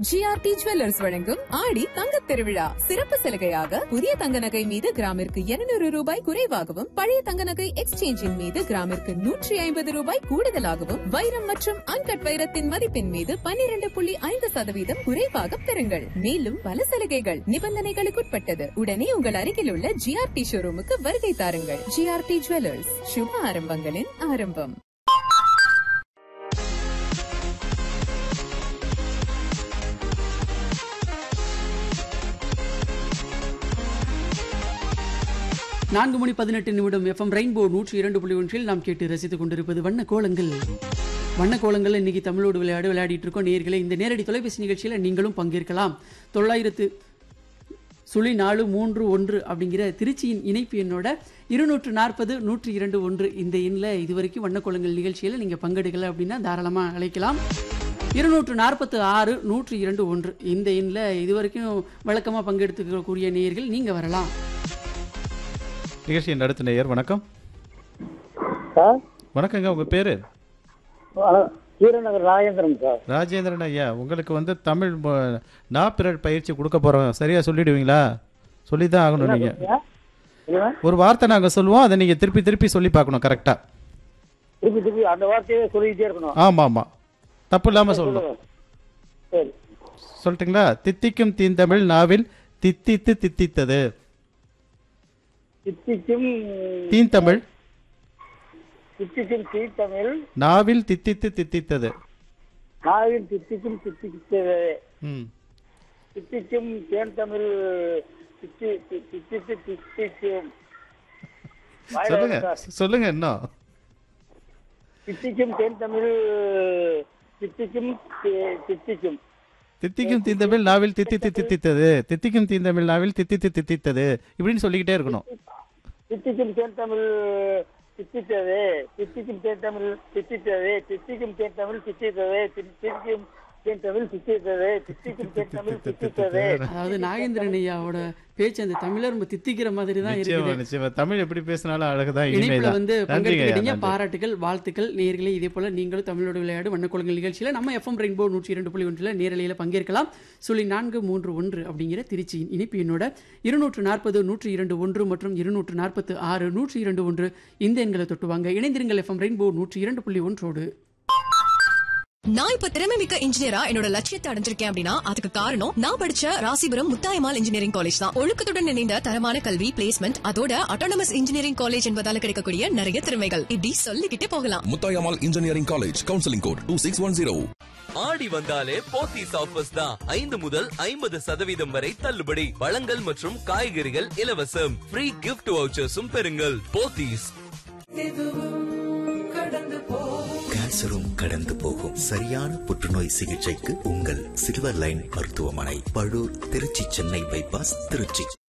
GRT jewellers வழங்கும் ஆடி தங்கத் திருவிழா சிறப்பு சலுகையாக புதிய தங்க நகை மீது கிராமிற்கு 200 ரூபாய் குறைவாகவும் பழைய தங்க நகை எக்ஸ்சேஞ்சின் மீது கிராமிற்கு நூற்றி ஐம்பது ரூபாய் கூடுதலாகவும் வைரம் மற்றும் அன்கட் வைரத்தின் மதிப்பின் மீது 12.5% புள்ளி ஐந்து சதவீதம் குறைவாக பெறுங்கள் மேலும் பல சலுகைகள் நிபந்தனைகளுக்குட்பட்டது உடனே உங்கள் அருகில் உள்ள ஜிஆர்டி ஷோரூமுக்கு வருகை தாருங்கள் ஜிஆர்டி ஜுவல்லர்ஸ் சுப ஆரம்பங்களின் ஆரம்பம் நான்கு மணி பதினெட்டு நிமிடம் எஃப்எம் ரெயின்போ நூற்றி இரண்டு புள்ளி ஒன்றில் நாம் கேட்டு ரசித்துக் கொண்டிருப்பது வண்ண கோலங்கள் வண்ண கோலங்கள் இன்னைக்கு தமிழோடு விளையாடு விளையாடிட்டு இருக்கோம் நேர்களே இந்த நேரடி தொலைபேசி நிகழ்ச்சியில் நீங்களும் பங்கேற்கலாம் தொள்ளாயிரத்து சுழி நாலு மூன்று ஒன்று அப்படிங்கிற திருச்சியின் இணைப்பு எண்ணோட இருநூற்று நாற்பது நூற்றி இரண்டு ஒன்று இந்த எண்ணில் இதுவரைக்கும் வண்ணக்கோலங்கள் நிகழ்ச்சியில் நீங்கள் பங்கெடுக்கல அப்படின்னா தாராளமாக அழைக்கலாம் இருநூற்று நாற்பத்து ஆறு நூற்றி இரண்டு ஒன்று இந்த எண்ணில் இதுவரைக்கும் வழக்கமாக பங்கெடுத்துக்கக்கூடிய நேயர்கள் நீங்கள் வரலாம் நிகழ்ச்சியின் அடுத்த நேயர் வணக்கம் சார் வணக்கங்க உங்க பேரு வண- வீரநகர் ராஜேந்திரன் சார் ராஜேந்திரன் ஐயா உங்களுக்கு வந்து தமிழ் மொ- நாப்பிரல் பயிற்சி கொடுக்க போறோம் சரியா சொல்லிடுவீங்களா சொல்லி தான் ஆகணும் நீங்க ஐயா, சொல்லுங்க. ஒரு வார்த்தை நாங்க சொல்லுவோம் அதை நீங்க திருப்பி திருப்பி சொல்லி பார்க்கணும் கரெக்டா திருப்பி திருப்பி அந்த வார்த்தையே சொல்லிக்கிட்டே இருக்கணும் ஆமா ஆமா தப்பு இல்லாம சொல்லணும் சொல்லுங்க. சரி சொல்லட்டுங்களா தித்திக்கும் தீந்தமிழ் நாவில் தித்தித்து தித்தித்தது சித்திக்கும் தீந்தமிழ் சித்திக்கும் தீத்தமிழ் நாவில் தித்தித்து தித்தித்தது நாவின் சித்திக்கும் சித்திக்கிட்டது ம் சித்திக்கும் தேன் தமிழ் சித்தி சி- சித்தித்து சித்திக்கும் வாயில சொல்லுங்க வருது சார். சொல்லுங்க இன்னும் சித்திக்கும் தேன் தமிழ் சித்திக்கும் சி- சித்திக்கும் தித்திக்கும் தீந்தமிழ் நாவில் தித்தித்து தித்தித்தது தித்திக்கும் தீந்தமிழ் நாவில் தித்தித்து தித்தித்தது இப்படின்னு சொல்லிக்கிட்டே இருக்கணும் சித்திக்கும் தேன் தமிழ் சித்தித்தது சித்திக்கும் தேன் தமிழ் சித்தித்தது சித்திக்கும் தேன் தமிழ் சித்தித்தது சித்திக்கும் தேன் தமிழ் சித்தித்தது சித்திக்கும் தேன் தமிழ் சித்தித்தது அதாவது நாகேந்திரன் ஐயாவோட பேச்சு அந்த தமிழர் ரொம்ப தித்திக்கிற மாதிரி தான் நிச்சயமா இருக்குது நிச்சயமா தமிழ் எப்படி பேசினாலும் அழகுதான் இணைப்புல இனிமைதான் வந்து நன்றிங்க ஐயா, பங்கெடுத்துக்கிட்டீங்க நன்றி. பாராட்டுகள் வாழ்த்துக்கள் நேர்களே இதே போல நீங்களும் தமிழோட விளையாடு வண்ணக்குளங்கள் நிகழ்ச்சியில நம்ம எஃப்எம் ரெயின்போ நூற்றி இரண்டு புள்ளி ஒன்றில் நேரலையில் பங்கேற்கலாம் சொல்லி நான்கு மூன்று ஒன்று அப்படிங்கிற திருச்சியின் இனிப்பு எண்ணோட இருநூற்று நாற்பது நூற்றி இரண்டு ஒன்று மற்றும் இருநூற்று நாற்பத்து ஆறு நூற்றி இரண்டு ஒன்று இந்த எண்களை தொட்டுவாங்க இணைந்திருங்கள் எஃப்எம் ரெயின்போ நூற்றி இரண்டு புள்ளி ஒன்றோடு நான் இப்ப திறமை மிக்க இன்ஜினியரா என்னோட லட்சியத்தை அடைஞ்சிருக்கேன் அப்படின்னா அதுக்கு காரணம் நான் படிச்ச ராசிபுரம் முத்தாயமால் இன்ஜினியரிங் காலேஜ் தான் ஒழுக்கத்துடன் இணைந்த தரமான கல்வி பிளேஸ்மெண்ட் அதோட அட்டானமஸ் இன்ஜினியரிங் காலேஜ் என்பதால கிடைக்கக்கூடிய நிறைய திறமைகள் இப்படி சொல்லிக்கிட்டே போகலாம் Muthayammal engineering college counselling code two six one zero ஆடி வந்தாலே போத்தீஸ் ஆஃபர்ஸ் தான் ஐந்து முதல் ஐம்பது சதவீதம் வரை தள்ளுபடி பழங்கள் மற்றும் காய்கறிகள் இலவசம் ஃப்ரீ கிஃப்ட் வவுச்சர்ஸும் பெறுங்கள் போத்தீஸ் கேன்சரும் கடந்து போகும் சரியான புற்றுநோய் சிகிச்சைக்கு உங்கள் சில்வர் லைன் மருத்துவமனை பழூர் திருச்சி சென்னை பைபாஸ் திருச்சி